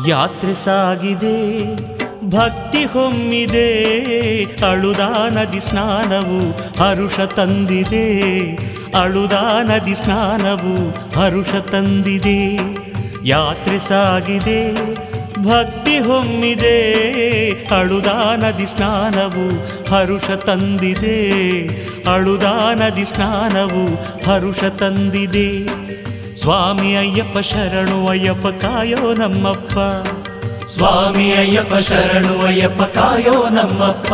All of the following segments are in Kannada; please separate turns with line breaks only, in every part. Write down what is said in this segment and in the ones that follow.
ಯಾತ್ರೆ ಸಾಗಿದೆ ಭಕ್ತಿ ಹೊಮ್ಮಿದೆ ಅಳುದಾ ನದಿ ಸ್ನಾನವು ಹರುಷ ತಂದಿದೆ ಅಳುದಾ ನದಿ ಸ್ನಾನವು ಹರುಷ ತಂದಿದೆ ಯಾತ್ರೆ ಸಾಗಿದೆ ಭಕ್ತಿ ಹೊಮ್ಮಿದೆ ಅಳುದಾ ನದಿ ಸ್ನಾನವು ಹರುಷ ತಂದಿದೆ ಅಳುದಾ ನದಿ ಸ್ನಾನವು ಹರುಷ ತಂದಿದೆ ಸ್ವಾಮಿ ಅಯ್ಯಪ್ಪ ಶರಣು ಅಯ್ಯಪ್ಪ ಕಾಯೋ ನಮ್ಮಪ್ಪ
ಸ್ವಾಮಿ ಅಯ್ಯಪ್ಪ ಶರಣು ಅಯ್ಯಪ್ಪ ಕಾಯೋ ನಮ್ಮಪ್ಪ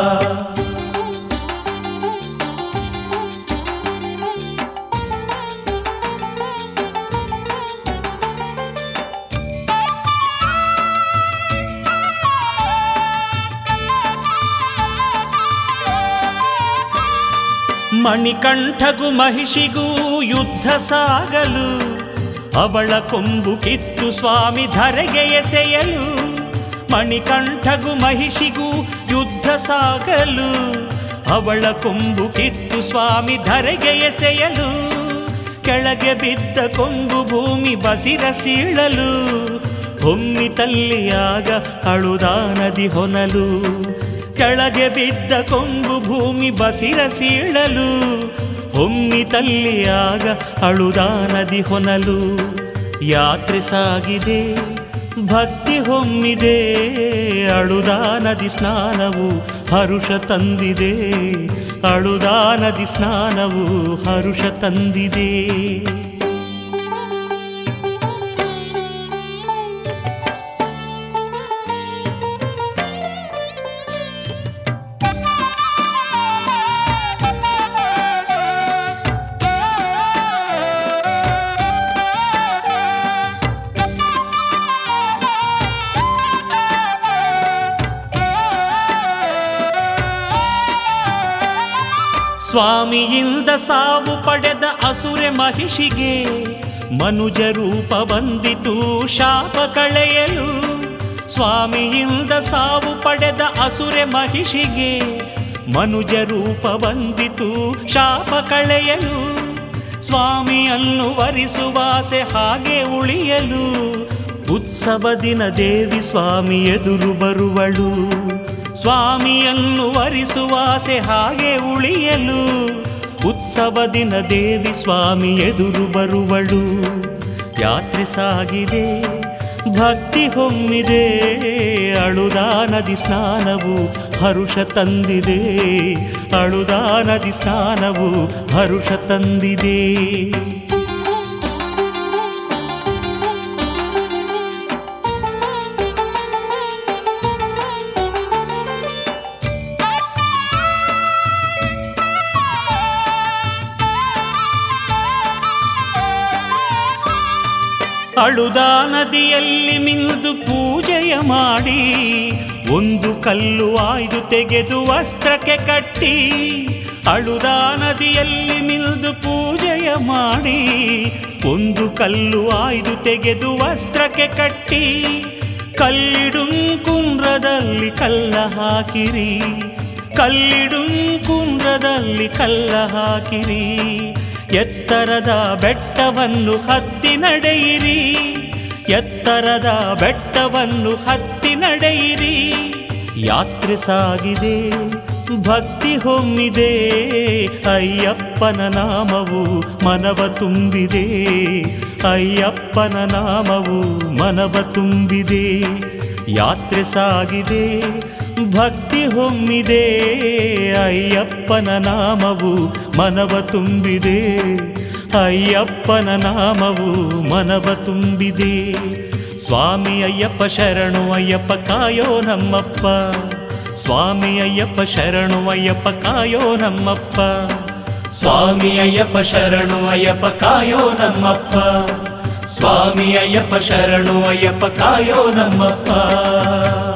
ಮಣಿಕಂಠಗೂ ಮಹಿಷಿಗೂ ಯುದ್ಧ ಸಾಗಲು ಅವಳ ಕೊಂಬು ಕಿತ್ತು ಸ್ವಾಮಿ ಧರೆಗೆ ಎಸೆಯಲು ಮಣಿಕಂಠಗೂ ಮಹಿಷಿಗೂ ಯುದ್ಧ ಸಾಗಲು ಅವಳ ಕೊಂಬು ಕಿತ್ತು ಸ್ವಾಮಿ ಧರೆಗೆ ಎಸೆಯಲು ಕೆಳಗೆ ಬಿದ್ದ ಕೊಂಬು ಭೂಮಿ ಬಸಿರ ಸೀಳಲು ಹೊಮ್ಮಿ ತಲ್ಲಿಯಾಗ ಅಳುದಾ ನದಿ ಹೊನಲು ಕೆಳಗೆ ಬಿದ್ದ ಕೊಂಬು ಭೂಮಿ ಬಸಿರ ಸೀಳಲು ಹೊಮ್ಮಿ ತಲ್ಲಿಯಾಗ ಅಳುದಾ ನದಿ ಹೊನಲು ಯಾತ್ರೆ ಸಾಗಿದೆ ಭಕ್ತಿ ಹೊಮ್ಮಿದೆ ಅಳುದಾ ನದಿ ಸ್ನಾನವು ಹರುಷ ತಂದಿದೆ ಅಳುದಾ ನದಿ ಸ್ನಾನವು ಹರುಷ ತಂದಿದೆ ಸ್ವಾಮಿಯಿಂದ ಸಾವು ಪಡೆದ ಅಸುರೆ ಮಹಿಷಿಗೆ ಮನುಜ ರೂಪ ಬಂದಿತು ಶಾಪ ಕಳೆಯಲು ಸ್ವಾಮಿಯಿಂದ ಸಾವು ಪಡೆದ ಅಸುರೆ ಮಹಿಷಿಗೆ ಮನುಜ ರೂಪ ಬಂದಿತು ಶಾಪ ಕಳೆಯಲು ಸ್ವಾಮಿಯನ್ನು ವರಿಸುವಾಸೆ ಹಾಗೆ ಉಳಿಯಲು ಉತ್ಸವ ದಿನ ದೇವಿ ಸ್ವಾಮಿ ಎದುರು ಬರುವಳು ಸ್ವಾಮಿಯನ್ನು ವರಿಸುವಾಸೆ ಹಾಗೆ ಉಳಿಯಲು ಉತ್ಸವ ದಿನ ದೇವಿ ಸ್ವಾಮಿ ಎದುರು ಬರುವಳು ಯಾತ್ರೆ ಸಾಗಿದೆ ಭಕ್ತಿ ಹೊಮ್ಮಿದೆ ಅಳುದಾ ನದಿ ಸ್ನಾನವು ಹರುಷ ತಂದಿದೆ ಅಳುದಾ ನದಿ ಸ್ನಾನವು ಹರುಷ ತಂದಿದೆ ಅಳುದಾ ನದಿಯಲ್ಲಿ ಮಿಂದು ಪೂಜೆಯ ಮಾಡಿ ಒಂದು ಕಲ್ಲು ಆಯ್ದು ತೆಗೆದು ವಸ್ತ್ರಕ್ಕೆ ಕಟ್ಟಿ ಅಳುದಾ ನದಿಯಲ್ಲಿ ಮಿಲ್ದು ಪೂಜೆಯ ಮಾಡಿ ಒಂದು ಕಲ್ಲು ಆಯ್ದು ತೆಗೆದು ವಸ್ತ್ರಕ್ಕೆ ಕಟ್ಟಿ ಕಲ್ಲಿಡುಂ ಕುಂಡ್ರದಲ್ಲಿ ಕಲ್ಲ ಹಾಕಿರಿ ಕಲ್ಲಿಡುಂ ಕುಂಡ್ರದಲ್ಲಿ ಕಲ್ಲ ಹಾಕಿರಿ ಎತ್ತರದ ಬೆಟ್ಟವನ್ನು ಹತ್ತಿ ನಡೆಯಿರಿ ಎತ್ತರದ ಬೆಟ್ಟವನ್ನು ಹತ್ತಿ ನಡೆಯಿರಿ ಯಾತ್ರೆ ಸಾಗಿದೆ ಭಕ್ತಿ ಹೊಮ್ಮಿದೆ ಅಯ್ಯಪ್ಪನ ನಾಮವು ಮನವ ತುಂಬಿದೆ ಅಯ್ಯಪ್ಪನ ನಾಮವು ಮನವ ತುಂಬಿದೆ ಯಾತ್ರೆ ಸಾಗಿದೆ ಭಕ್ತಿ ಹೊಮ್ಮಿದೆ ಅಯ್ಯಪ್ಪನ ನಾಮವು ಮನವ ತುಂಬಿದೆ ಅಯ್ಯಪ್ಪನ ನಾಮವು ಮನವ ತುಂಬಿದೆ ಸ್ವಾಮಿ ಅಯ್ಯಪ್ಪ ಶರಣು ಅಯ್ಯಪ್ಪ ಕಾಯೋ ನಮ್ಮಪ್ಪ ಸ್ವಾಮಿ ಅಯ್ಯಪ್ಪ ಶರಣು ಅಯ್ಯಪ್ಪ ಕಾಯೋ ನಮ್ಮಪ್ಪ
ಸ್ವಾಮಿ ಅಯ್ಯಪ್ಪ ಶರಣು ಅಯ್ಯಪ್ಪ ಕಾಯೋ ನಮ್ಮಪ್ಪ ಸ್ವಾಮಿ ಅಯ್ಯಪ್ಪ ಶರಣು ಅಯ್ಯಪ್ಪ ಕಾಯೋ ನಮ್ಮಪ್ಪ